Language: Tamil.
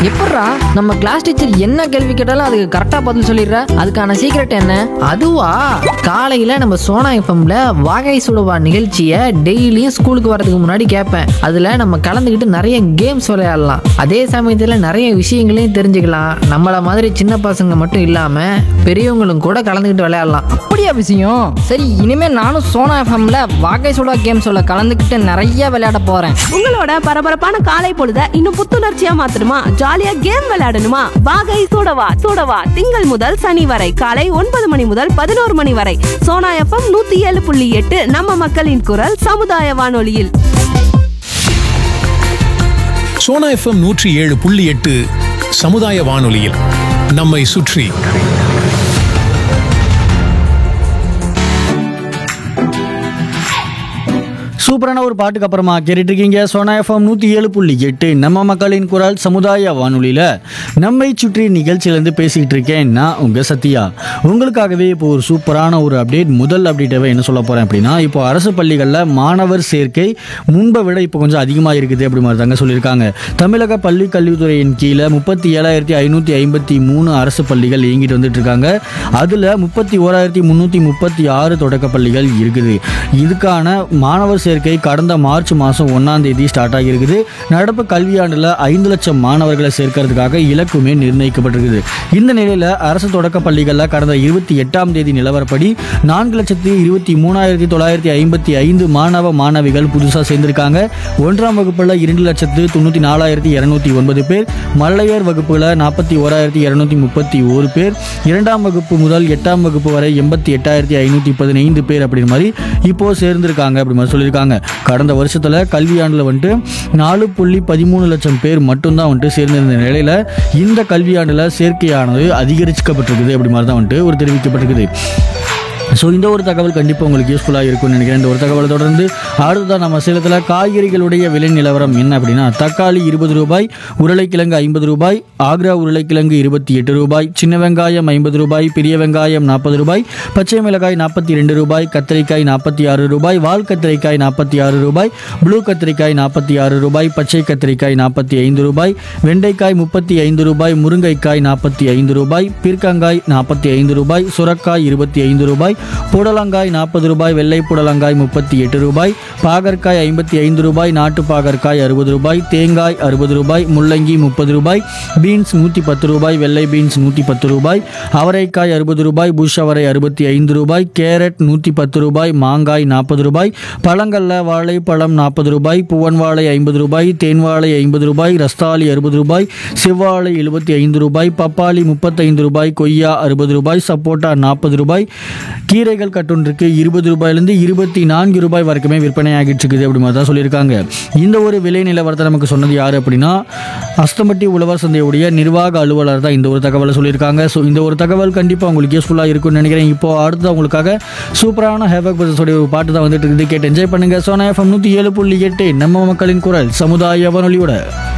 எப்பட்றா நம்ம கிளாஸ் டீச்சர் என்ன கேள்வி கேட்டாலும் அதுக்கு கரெக்டா பதில் சொல்லிடுற அதுக்கான சீக்ரெட் என்ன அதுவா காலையில நம்ம சோனா எஃப்எம்ல வாகை சுடுவா நிகழ்ச்சியை டெய்லியும் ஸ்கூலுக்கு வரதுக்கு முன்னாடி கேட்பேன் அதுல நம்ம கலந்துக்கிட்டு நிறைய கேம்ஸ் விளையாடலாம் அதே சமயத்துல நிறைய விஷயங்களையும் தெரிஞ்சுக்கலாம் நம்மள மாதிரி சின்ன பசங்க மட்டும் இல்லாம பெரியவங்களும் கூட கலந்துக்கிட்டு விளையாடலாம் அப்படியா விஷயம் சரி இனிமே நானும் சோனா எஃப்எம்ல வாகை சுடா கேம் சொல்ல கலந்துக்கிட்டு நிறைய விளையாட போறேன் உங்களோட பரபரப்பான காலை பொழுத இன்னும் புத்துணர்ச்சியா மாத்தணுமா ஜாலியா கேம் விளையாடணுமா வாகை சூடவா சூடவா திங்கள் முதல் சனி வரை காலை ஒன்பது மணி முதல் பதினோரு மணி வரை சோனா எஃப்எம் நூத்தி ஏழு புள்ளி எட்டு நம்ம மக்களின் குரல் சமுதாய வானொலியில் சோனா எஃப்எம் நூற்றி ஏழு புள்ளி எட்டு சமுதாய வானொலியில் நம்மை சுற்றி சூப்பரான ஒரு பாட்டுக்கு அப்புறமா கேட்டுட்டு இருக்கீங்க சோனா எஃப்எம் நூற்றி ஏழு புள்ளி எட்டு நம்ம மக்களின் குரல் சமுதாய வானொலியில் நம்மை சுற்றி நிகழ்ச்சியிலேருந்து பேசிக்கிட்டு இருக்கேன் நான் உங்கள் சத்யா உங்களுக்காகவே இப்போ ஒரு சூப்பரான ஒரு அப்டேட் முதல் அப்டேட்டாகவே என்ன சொல்ல போகிறேன் அப்படின்னா இப்போ அரசு பள்ளிகளில் மாணவர் சேர்க்கை முன்பை விட இப்போ கொஞ்சம் அதிகமாக இருக்குது அப்படி மாதிரி தாங்க சொல்லியிருக்காங்க தமிழக பள்ளி கல்வித்துறையின் கீழே முப்பத்தி ஏழாயிரத்தி ஐநூற்றி ஐம்பத்தி மூணு அரசு பள்ளிகள் இயங்கிட்டு வந்துட்டு இருக்காங்க அதில் முப்பத்தி ஓராயிரத்தி முந்நூற்றி முப்பத்தி ஆறு தொடக்க பள்ளிகள் இருக்குது இதுக்கான மாணவர் சேர்க்கை கடந்த மார்ச் மாதம் ஒன்றாம் தேதி ஸ்டார்ட் ஆகியிருக்குது நடப்பு கல்வியாண்டில் ஐந்து லட்சம் மாணவர்களை சேர்க்கறதுக்காக இலக்குமே நிர்ணயிக்கப்பட்டிருக்குது இந்த நிலையில் அரசு தொடக்க பள்ளிகளில் கடந்த இருபத்தி எட்டாம் தேதி நிலவரப்படி நான்கு லட்சத்தி இருபத்தி மூணாயிரத்தி தொள்ளாயிரத்தி ஐம்பத்தி ஐந்து மாணவ மாணவிகள் புதுசாக சேர்ந்திருக்காங்க ஒன்றாம் வகுப்பில் இரண்டு லட்சத்து தொண்ணூற்றி நாலாயிரத்தி இரநூத்தி ஒன்பது பேர் மல்லையர் வகுப்பில் நாற்பத்தி ஓராயிரத்தி இரநூத்தி முப்பத்தி ஒரு பேர் இரண்டாம் வகுப்பு முதல் எட்டாம் வகுப்பு வரை எண்பத்தி எட்டாயிரத்தி ஐநூற்றி பதினைந்து பேர் அப்படின்ற மாதிரி இப்போ சேர்ந்திருக்காங்க அப்படி மாதிரி சொல்லியிருக்காங்க கடந்த வருஷத்தில் கல்வியாண்டில் வந்துட்டு நாலு புள்ளி பதிமூணு லட்சம் பேர் மட்டும்தான் வந்துட்டு சேர்ந்திருந்த நிலையில் இந்த கல்வியாண்டில் சேர்க்கையானது அதிகரிக்கப்பட்டிருக்குது அப்படி மாதிரி தான் வந்துட்டு ஒரு தெரிவிக்கப்பட்டிருக்குது ஸோ இந்த ஒரு தகவல் கண்டிப்பாக உங்களுக்கு யூஸ்ஃபுல்லாக இருக்கும்னு நினைக்கிறேன் இந்த ஒரு தகவலை தொடர்ந்து அடுத்ததான் நம்ம சேலத்தில் காய்கறிகளுடைய விலை நிலவரம் என்ன அப்படின்னா தக்காளி இருபது ரூபாய் உருளைக்கிழங்கு ஐம்பது ரூபாய் ஆக்ரா உருளைக்கிழங்கு இருபத்தி எட்டு ரூபாய் சின்ன வெங்காயம் ஐம்பது ரூபாய் பெரிய வெங்காயம் நாற்பது ரூபாய் பச்சை மிளகாய் நாற்பத்தி ரெண்டு ரூபாய் கத்திரிக்காய் நாற்பத்தி ஆறு ரூபாய் வால் கத்திரிக்காய் நாற்பத்தி ஆறு ரூபாய் ப்ளூ கத்திரிக்காய் நாற்பத்தி ஆறு ரூபாய் பச்சை கத்திரிக்காய் நாற்பத்தி ஐந்து ரூபாய் வெண்டைக்காய் முப்பத்தி ஐந்து ரூபாய் முருங்கைக்காய் நாற்பத்தி ஐந்து ரூபாய் பீர்க்கங்காய் நாற்பத்தி ஐந்து ரூபாய் சுரக்காய் இருபத்தி ஐந்து ரூபாய் புடலங்காய் நாற்பது ரூபாய் வெள்ளை புடலங்காய் முப்பத்தி எட்டு ரூபாய் பாகற்காய் ஐம்பத்தி ஐந்து ரூபாய் நாட்டு பாகற்காய் அறுபது ரூபாய் தேங்காய் அறுபது ரூபாய் முள்ளங்கி முப்பது ரூபாய் பீன்ஸ் நூற்றி பத்து ரூபாய் வெள்ளை பீன்ஸ் நூற்றி பத்து ரூபாய் அவரைக்காய் அறுபது ரூபாய் புஷ் அவரை அறுபத்தி ஐந்து ரூபாய் கேரட் நூற்றி பத்து ரூபாய் மாங்காய் நாற்பது ரூபாய் பழங்கள்ல வாழைப்பழம் நாற்பது ரூபாய் புவன் வாழை ஐம்பது ரூபாய் தேன் வாழை ஐம்பது ரூபாய் ரஸ்தாலி அறுபது ரூபாய் செவ்வாழை எழுபத்தி ஐந்து ரூபாய் பப்பாளி முப்பத்தைந்து ரூபாய் கொய்யா அறுபது ரூபாய் சப்போட்டா நாற்பது ரூபாய் கீரைகள் கட்டொன்றுக்கு இருபது ரூபாயிலிருந்து இருபத்தி நான்கு ரூபாய் வரைக்குமே விற்பனை ஆகிட்டு இருக்குது அப்படி மாதிரி தான் சொல்லியிருக்காங்க இந்த ஒரு விலை நிலவரத்தை நமக்கு சொன்னது யார் அப்படின்னா அஸ்தம்பட்டி உழவர் சந்தையுடைய நிர்வாக அலுவலர் தான் இந்த ஒரு தகவலை சொல்லியிருக்காங்க ஸோ இந்த ஒரு தகவல் கண்டிப்பாக உங்களுக்கு யூஸ்ஃபுல்லாக இருக்கும்னு நினைக்கிறேன் இப்போ அடுத்து உங்களுக்காக சூப்பரான ஹேவக் பசஸோடைய ஒரு பாட்டு தான் வந்துட்டு இருக்குது கேட்டு என்ஜாய் பண்ணுங்க சோனா எஃப்எம் நூற்றி ஏழு புள்ளி எட்டு நம்ம மக்களின் குரல் சமுதாய வானொலியோட